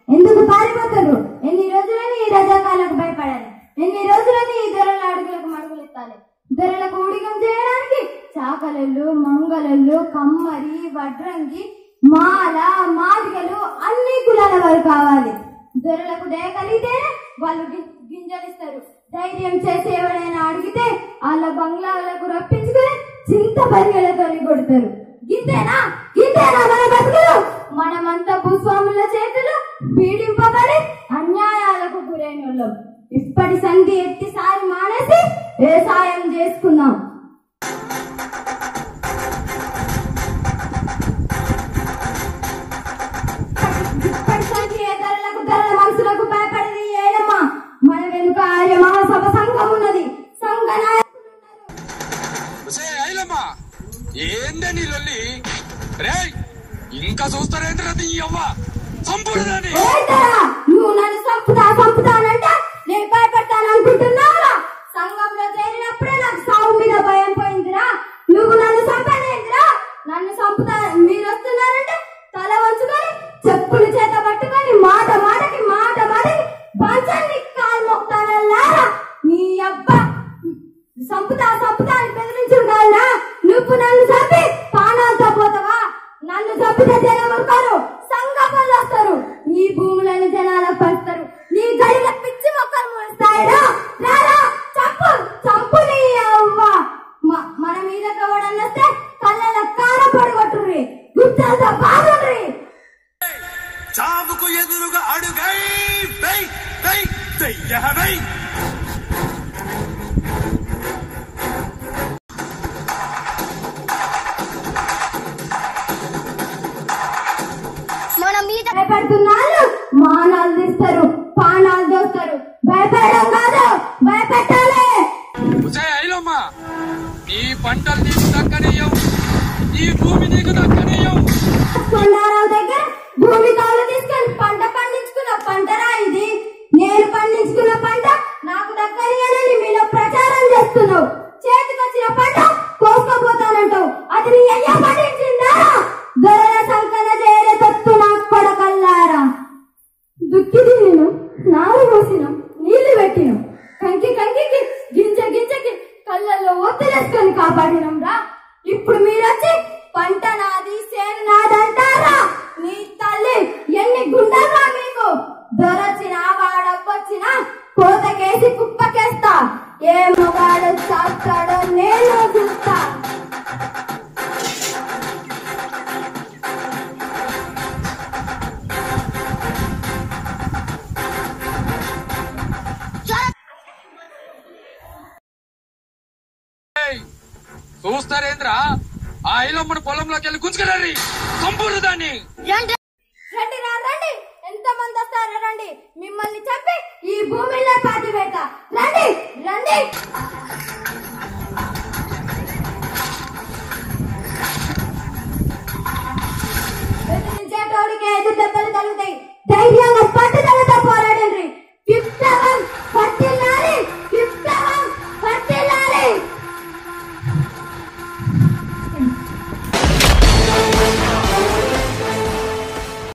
ఎందుకు పారిపోతారు ఎన్ని రోజులని ఈ రజాకాలకు భయపడాలి ఎన్ని రోజులని ఈ దొరల అడుగులకు మడుగులు ఎత్తాలి దొరలకు ఊడిగం చేయడానికి చాకలెళ్ళు మంగళళ్ళు కమ్మరి వడ్రంగి మాల మాదిగలు అన్ని కులాల వారు కావాలి దొరలకు దయ కలిగితేనే వాళ్ళు గి- గింజలిస్తారు ధైర్యం చేసి ఎవరైనా అడిగితే వాళ్ళ బంగ్లాలకు రప్పించుకుని చింత పరిగెలతో కొడతారు గింతేనా గింతేనా మన బతుకులు మనమంతా భూస్వాముల చేతులు పీడింపబడి అన్యాయాలకు గురైన వాళ్ళం ఇప్పటి సంధి ఎట్టిసారి మానేసి వ్యవసాయం చేసుకుందాం ఇప్పటి సంధి ఏ ధరలకు ధరల మనుషులకు భయపడేది ఏడమ్మా మన వెనుక ఆర్య మహాసభ సంఘం ఉన్నది సంఘ నాయకులు ఉన్నారు. సే ఐలమ్మా ఏందే నీ లొల్లి రేయ్ ఇంకా చూస్తారేంద్రా నీ అవ్వ సంపూర్ణని ఏంటరా నువ్వు నన్ను చంపుతా చంపుతానంటే నేను భయపెడతాను అనుకుంటున్నావురా సంఘంలో చేరినప్పుడే నాకు సాగు మీద భయం పోయిందిరా నువ్వు నన్ను చంపలేదురా నన్ను చంపుతా మీరు వస్తున్నారంటే తల వంచుకొని చెప్పులు చేత పట్టుకొని మాట మాటకి మాట మాటకి పంచాన్ని కాలు మొక్తానల్లారా నీ అబ్బా సంపుతా సంపుతా అని బెదిరించుడు కాదురా నువ్వు నన్ను చంపి ప్రాణాలతో పోతావా నన్ను చంపితే జనం ఉంటారు సంఘ పనులు వస్తారు నీ భూములను జనాలకు పంచుతారు నీ గడిల పిచ్చి మొక్కలు ముస్తాయిరా రారా చంపు చంపు నీ అవ్వ మ- మన మీద ఎవడన్నా వస్తే కళ్ళలో కారం పడగొట్టుర్రి గుర్తాలతో బాగుండ్రి చావుకు ఎదురుగా అడుగై వెయ్ వెయ్ దెయ్య వెయ్ మన మీద భయపడుతున్నారు మానాలు తీస్తారు పానాలు దోస్తారు భయపడడం కాదు భయపెట్టాలి సే ఐలమ్మా నీ పంటలు నీకు దక్కనీయం నీ భూమి నీకు దక్కనీయం కొండారావు దగ్గర భూమి కౌలు తీసుకొని పంట పండించుకున్న పంటరా ఇది నేను పండించుకున్న పంట నాకు దక్కనియనని మీలో ప్రచారం చేస్తున్నావు చేతికొచ్చిన పంట కోసుకోపోతానంటావు అది నీ అయ్యా పండించిందా దొరల సంకన చేరే తత్తు నాకు కొడకల్లారా దుక్కిది నేను నారు పోసినాం నీళ్లు పెట్టినాం కంకి కంకికి గింజ గింజకి కళ్ళల్లో ఒత్తిలేసుకొని కాపాడినాం రా ఇప్పుడు మీరొచ్చి పంట నాది సేను నాదంటారా నీ తల్లి ఎన్ని గుండెలరా మీకు దొరచిన వాడొప్పొచ్చిన కోతకేసి కుప్పకేస్తా ఏ మొగాడు చాస్తాడో నేను చూస్తా ఏయ్, చూస్తారేంద్రా ఆ ఐలమ్మను పొలంలోకి వెళ్ళి గుంజుకెళ్ళి సంపూర్ణ దాన్ని రండి రా రండి ఎంత మంది వస్తారో రండి మిమ్మల్ని చెప్పి ఈ భూమిలో పాతి పెడతా రండి రండి